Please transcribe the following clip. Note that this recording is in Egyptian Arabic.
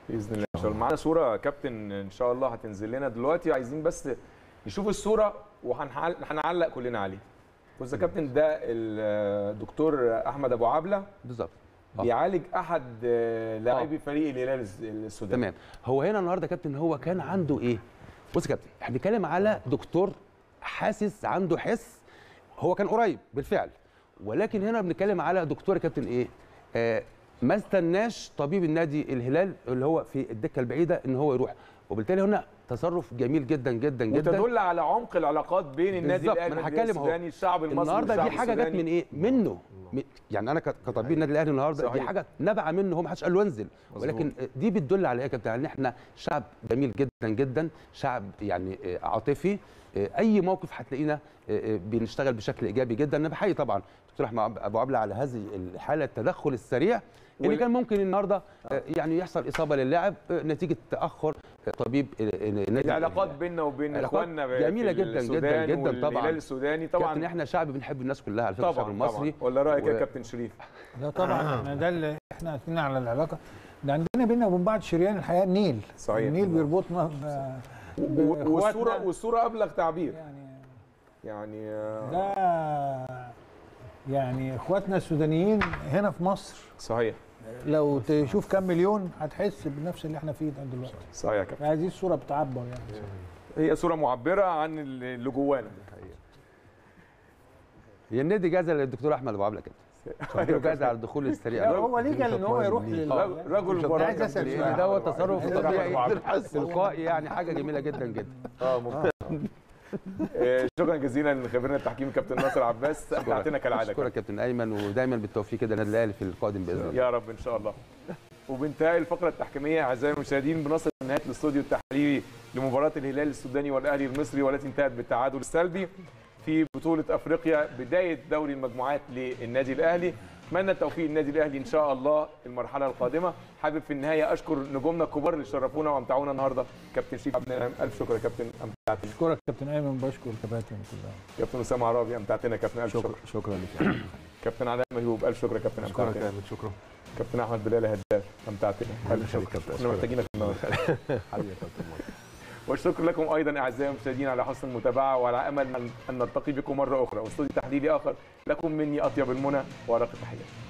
باذن الله ان شاء الله معانا صوره كابتن ان شاء الله هتنزل لنا دلوقتي عايزين بس نشوف الصوره وهنعلق كلنا عليها بص يا كابتن ده الدكتور احمد ابو عبله بالظبط آه. بيعالج احد آه، لاعبي فريق الهلال الس- السوداني تمام هو هنا النهارده يا كابتن هو كان عنده ايه بص يا كابتن احنا بنتكلم على دكتور حاسس عنده حس هو كان قريب بالفعل ولكن هنا بنتكلم على دكتور يا كابتن ايه آه ما استناش طبيب النادي الهلال اللي هو في الدكه البعيده ان هو يروح وبالتالي هنا تصرف جميل جدا جدا جدا وتدل على عمق العلاقات بين النادي بالظبط، الاهلي ما أنا والنادي هتكلم أهو. السوداني الشعب المصري النهارده دي والشعب حاجه جت السوداني. من ايه منه م- يعني انا ك- كطبيب النادي الاهلي النهارده دي صحيح. حاجه نبع منه هو ما حدش قال له انزل ولكن دي بتدل على ايه يا كابتن ان احنا شعب جميل جدا جدا شعب يعني آه، عاطفي آه، اي موقف هتلاقينا آه، آه، بنشتغل بشكل ايجابي جدا انا بحيي طبعا دكتور احمد ابو عبله على هذه الحاله التدخل السريع اللي وال- كان ممكن النهارده آه، يعني يحصل اصابه للاعب آه، نتيجه تاخر آه، طبيب آه، آه، النادي العلاقات الأهلي. بيننا وبين علاقات اخواننا ب- جميلة في جدا جدا السودان جدا طبعاً. والهلال السوداني طبعا كابتن احنا شعب بنحب الناس كلها على فكره الشعب طبعا المصري طبعا ولا رايك يا و- كابتن شريف لا طبعا احنا ده اللي احنا قاعدين على العلاقه ده عندنا بينا وبين بعض شريان الحياه النيل صحيح. النيل بيربطنا ب... و- بإخواتنا. والصوره والصوره ابلغ تعبير يعني يعني آه، ده يعني اخواتنا السودانيين هنا في مصر صحيح لو تشوف كام مليون هتحس بنفس اللي احنا فيه ده دلوقتي صحيح يا كابتن هذه الصوره بتعبر يعني هي صوره معبره عن اللي جوانا هي النادي جاهزه للدكتور احمد ابو عبله كده اديله جاهزه على الدخول السريع لا ده. هو ليه قال ان هو يروح لل رجل رجل أنا مباراه عايز أسأل كابتن سؤال. لان دوت تصرف دكتور أحمد أبو عبلة. طبيعي تلقائي يعني حاجه جميله جدا جدا اه ممتاز آه، شكرا جزيلا لخبيرنا التحكيم كابتن ناصر عباس امتعتنا كالعاده اشكرك كابتن ايمن ودايما بالتوفيق كده النادي الاهلي في القادم باذن الله يا رب ان شاء الله وبانتهاء الفقره التحكيميه اعزائي المشاهدين بنصل لنهايه الاستوديو التحليلي لمباراه الهلال السوداني والاهلي المصري والتي انتهت بالتعادل السلبي في بطوله افريقيا بدايه دوري المجموعات للنادي الاهلي اتمنى التوفيق للنادي الاهلي ان شاء الله المرحله القادمه حابب في النهايه اشكر نجومنا الكبار اللي شرفونا وامتعونا النهارده كابتن شريف عبد النعيم الف شكر يا كابتن امتعتنا اشكرك كابتن ايمن بشكر الكباتن كلها كابتن اسامه عرابي امتعتنا يا كابتن الف شكر شكرا لك كابتن علاء مهيوب الف شكر يا كابتن اشكرك امتعتنا يا احمد شكرا كابتن احمد بلال هداف امتعتنا الف حبيبي شكر كابتن، كنا أشكرك. محتاجينك النهارده حبيبي يا كابتن مايك. والشكر لكم ايضا اعزائي المشاهدين على حسن المتابعه وعلى امل ان نلتقي بكم مره اخرى واستوديو تحليلي اخر لكم مني اطيب المنى وارق التحيات